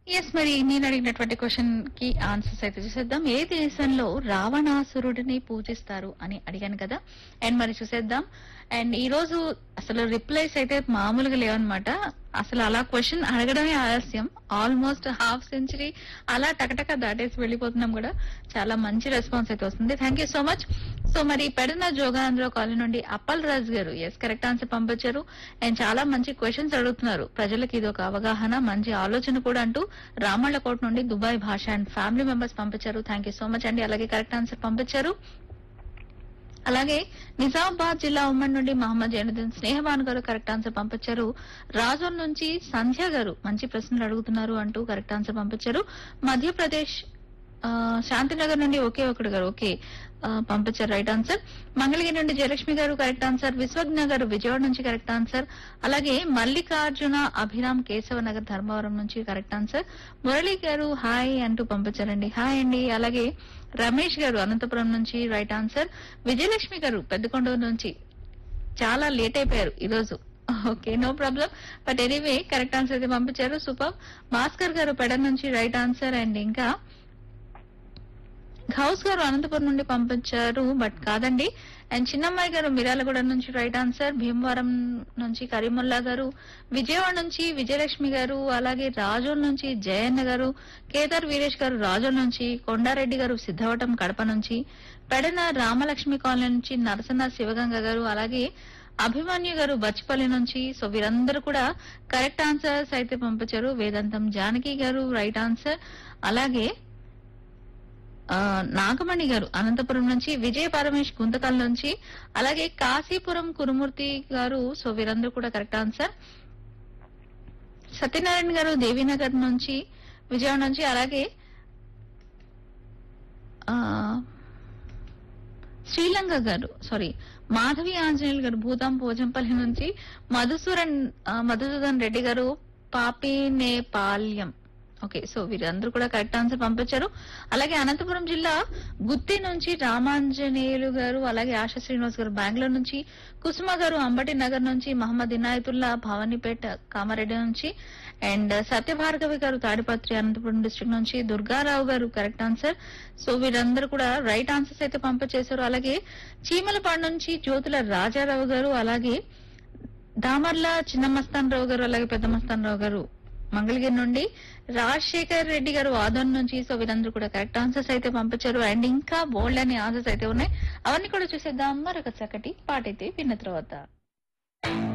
yes మరి నేను అడిగినటువంటి క్వశ్చన్ కి ఆన్సర్స్ అయితే చూసేద్దాం ఏ దేశంలో రావణాసురుడిని పూజిస్తారు అని అడిగాను కదా అండ్ మరి చూసేద్దాం అండ్ ఈ రోజు అసలు రిప్లైస్ అయితే మామూలుగా లేవన్నమాట అసలు అలా క్వశ్చన్ అడగడమే ఆలస్యం ఆల్మోస్ట్ హాఫ్ సెంచరీ అలా టకటక దాటేసి వెళ్ళిపోతున్నాం కూడా చాలా మంచి రెస్పాన్స్ అయితే వస్తుంది thank you so much so మరి పెడన జోగానందరావు కాలనీ నుండి అప్పల్ రాజ్ గారు ఎస్ కరెక్ట్ ఆన్సర్ పంపించారు అండ్ చాలా మంచి క్వశ్చన్స్ అడుగుతున్నారు ప్రజలకు ఇది ఒక అవగాహన మంచి ఆలోచన కూడా అంటూ రామళ్ళకోట నుండి Dubai Basha and family members పంపించారు థ్యాంక్ యూ సో మచ్ అండి అలాగే కరెక్ట్ ఆన్సర్ పంపించారు అలాగే నిజామాబాద్ జిల్లా ఉమ్మడి నుండి మహమ్మద్ జైనుద్దీన్ స్నేహబాన్ గారు కరెక్ట్ ఆన్సర్ పంపించారు రాజోల్ నుంచి సంధ్య గారు మంచి ప్రశ్నలు అడుగుతున్నారు అంటూ కరెక్ట్ ఆన్సర్ పంపించారు మధ్యప్రదేశ్ ఆ, శాంతినగర్ నుండి ఒకే ఒకటి గారు ఓకే ఆ, పంపించారు రైట్ ఆన్సర్ మంగళగిరి నుండి జయలక్ష్మి గారు కరెక్ట్ ఆన్సర్ విశ్వజ్ఞ గారు విజయవాడ నుంచి కరెక్ట్ ఆన్సర్ అలాగే మల్లికార్జున అభిరామ్ కేశవ నగర్ ధర్మవరం నుంచి కరెక్ట్ ఆన్సర్ మురళి గారు హాయ్ అంటూ పంపించారండి హాయ్ అండి అలాగే రమేష్ గారు అనంతపురం నుంచి రైట్ ఆన్సర్ విజయలక్ష్మి గారు పెద్దకొండూరు నుంచి చాలా లేట్ అయిపోయారు ఈ రోజు okay no problem but anyway correct answer అయితే పంపించారు సూపర్ భాస్కర్ గారు పెడ నుంచి రైట్ ఆన్సర్ అండ్ ఇంకా హౌస్ గారు అనంతపురం నుండి పంపించారు బట్ కాదండి అండ్ చిన్నమ్మాయి గారు మిరాలగూడ నుంచి రైట్ ఆన్సర్ భీమవరం నుంచి కరీముల్లా గారు విజయవాడ నుంచి విజయలక్ష్మి గారు అలాగే రాజోల్ నుంచి జయన్న గారు కేదార్ వీరేష్ గారు రాజోల్ నుంచి కొండారెడ్డి గారు సిద్ధవటం కడప నుంచి పెడన రామలక్ష్మి కాలనీ నుంచి నరసన్న శివగంగ గారు అలాగే అభిమన్యు గారు బచ్చిపల్లి నుంచి సో వీరందరూ కూడా కరెక్ట్ ఆన్సర్స్ అయితే పంపించారు వేదాంతం జానకి గారు రైట్ ఆన్సర్ అలాగే ఆ, నాగమణి గారు అనంతపురం నుంచి విజయ పరమేష్ గుంతకల్ నుంచి అలాగే కాశీపురం కురుమూర్తి గారు సో వీరందరూ కూడా కరెక్ట్ ఆన్సర్ సత్యనారాయణ గారు దేవీనగర్ నుంచి విజయవాడ నుంచి అలాగే ఆ శ్రీలంక గారు సారీ మాధవి ఆంజనేయులు గారు భూతాం పోజంపల్లి నుంచి మధుసూరన్ ఆ, మధుసూదన్ రెడ్డి గారు పాపినేపాల్యం ఓకే సో వీరందరూ కూడా కరెక్ట్ ఆన్సర్ పంపించారు అలాగే అనంతపురం జిల్లా గుత్తి నుంచి రామాంజనేయులు గారు అలాగే ఆశా శ్రీనివాస్ గారు బెంగళూరు నుంచి కుసుమ గారు అంబటి నగర్ నుంచి మహమ్మద్ ఇనాయతుల్లా భవానీపేట కామారెడ్డి నుంచి అండ్ సత్యభార్గవి గారు తాడిపత్రి అనంతపురం డిస్ట్రిక్ట్ నుంచి దుర్గారావు గారు కరెక్ట్ ఆన్సర్ సో వీరందరూ కూడా రైట్ ఆన్సర్స్ అయితే పంపించేశారు అలాగే చీమలపాడు నుంచి జ్యోతుల రాజారావు గారు అలాగే దామర్ల చిన్న మస్తాన్ రావు గారు అలాగే పెద్ద మస్తాన్ రావు గారు మంగళగిరి నుండి రాజశేఖర్ రెడ్డి గారు ఆదోన్ నుంచి సో వీరందరూ కూడా కరెక్ట్ ఆన్సర్స్ అయితే పంపించారు అండ్ ఇంకా బోల్డ్ అనే ఆన్సర్స్ అయితే ఉన్నాయి అవన్నీ కూడా చూసేద్దాం మరొక చక్కటి పాట అయితే విన్న తర్వాత